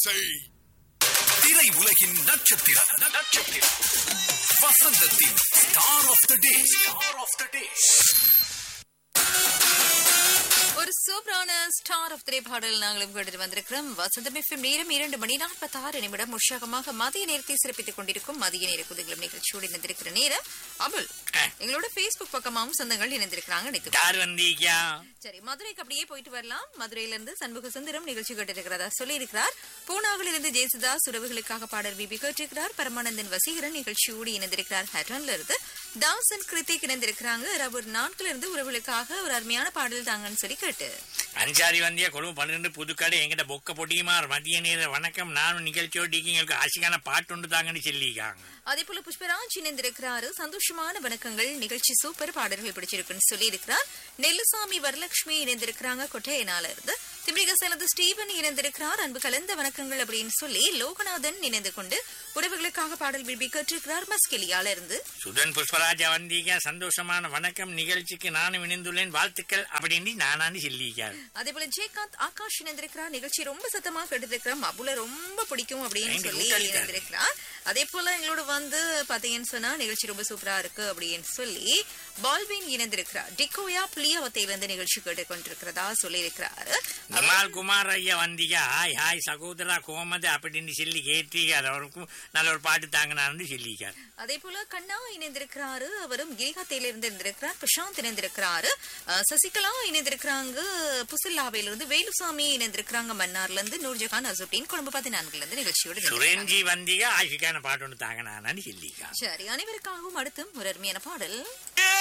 செய் திரை உலகின் நட்சத்திரம் நட்சத்திரம் வசந்தத்தின் star of the day star of the day ஒரு சூப்பரான ஸ்டார் ஆஃப் திரை பாடல் நாங்களும் கேட்டு வந்திருக்கிறோம் வசந்தம் எஃப்எம் நேரம் இரண்டு மணி நாற்பத்தாறு நிமிடம் உற்சாகமாக மதிய நேரத்தை சிறப்பித்துக் கொண்டிருக்கும் மதிய நேர குதிகளும் நிகழ்ச்சியோடு இணைந்திருக்கிற நேரம் அபுல் எங்களோட பேஸ்புக் பக்கமாகவும் சொந்தங்கள் இணைந்திருக்கிறாங்க அனைத்து யார் வந்தீங்க சரி மதுரைக்கு அப்படியே போயிட்டு வரலாம் மதுரையில இருந்து சண்முக சுந்தரம் நிகழ்ச்சி கேட்டிருக்கிறதா சொல்லியிருக்கிறார் பூனாவில் இருந்து ஜெயசுதாஸ் உறவுகளுக்காக பாடல் பிபி கேட்டிருக்கிறார் பரமானந்தன் வசீகரன் நிகழ்ச்சியோடு இணைந்திருக்கிறார் ஹேட்டன்ல இருந்து தாசன் கிருத்திக் இணைந்திருக்கிறாங்க ரபர் நான்குல இருந்து உறவுகளுக்காக ஒரு அருமையான பாடல் தாங்கன்னு சொல்லி கேட்டு அஞ்சாரி வந்தியா கொழும்பு பன்னிரெண்டு புதுக்கடை எங்கிட்ட பொக்க பொடியுமா மதிய நேர வணக்கம் நானும் நிகழ்ச்சியோடு எங்களுக்கு ஆசைக்கான பாட்டு ஒன்று தாங்கன்னு சொல்லியிருக்காங்க அதே போல புஷ்பராஜ் இணைந்திருக்கிறாரு சந்தோஷமான வணக்கங்கள் நிகழ்ச்சி சூப்பர் பாடல்கள் பிடிச்சிருக்குன்னு சொல்லி இருக்கிறார் நெல்லுசாமி வரலட்சுமி இணைந்திருக்கிறாங்க கொட்டையனால இருந்து திமிரிக சேலந்து ஸ்டீவன் இணைந்திருக்கிறார் அன்பு கலந்த வணக்கங்கள் அப்படின்னு சொல்லி லோகநாதன் இணைந்து கொண்டு உறவுகளுக்காக பாடல் விரும்பி கேட்டிருக்கிறார் மஸ்கெலியால இருந்து சுதன் புஷ்பராஜா வந்தீங்க சந்தோஷமான வணக்கம் நிகழ்ச்சிக்கு நானும் இணைந்துள்ளேன் வாழ்த்துக்கள் அப்படின்னு நானான்னு சொல்லியிருக்காரு அதே போல ஜெயகாந்த் ஆகாஷ் இணைந்திருக்கிறார் நிகழ்ச்சி ரொம்ப சத்தமா கேட்டிருக்கிறோம் அபுல ரொம்ப பிடிக்கும் அப்படின்னு ஐந்து சொல்லி கூட்டாளி தான். இணைந்திருக்கிறார் அதே போல எங்களோட வந்து பாத்தீங்கன்னு சொன்னா நிகழ்ச்சி ரொம்ப சூப்பரா இருக்கு அப்படின்னு சொல்லி பால்வின் இணைந்திருக்கிறார் டிகோயா புளியவத்தையில இருந்து நிகழ்ச்சி கேட்டுக்கொண்டிருக்கிறதா சொல்லியிருக்கிறாரு நிமால் குமார் ஐயா வந்தீங்க ஹாய் ஹாய் சகோதரா கோமது அப்படின்னு சொல்லி கேட்டீங்க அவருக்கும் நல்ல ஒரு பாட்டு தாங்கினான்னு சொல்லியிருக்காரு அதே போல கண்ணா இணைந்திருக்கிறாரு அவரும் கிரிகாத்தையில இருந்து இருந்திருக்கிறார் பிரசாந்த் இணைந்திருக்கிறாரு அஹ், சசிகலா இணைந்திருக்கிறாங்க புசில்லாவையில இருந்து வேலுசாமி இணைந்திருக்கிறாங்க மன்னார்ல இருந்து நூர்ஜகான் அசுட்டின் கொழும்பு பதினான்குல இருந்து நிகழ்ச்சியோடு இணைந்திருக்கிறாங்க. சுரேஞ்சி வந்தீங்க ஆசைக்கான பாட்டு ஒன்று தாங்கினான்னு சொல்லியிருக்காங்க சரி அனைவருக்காகவும் அடுத்தும் ஒரு அருமையான பாடல் ஏ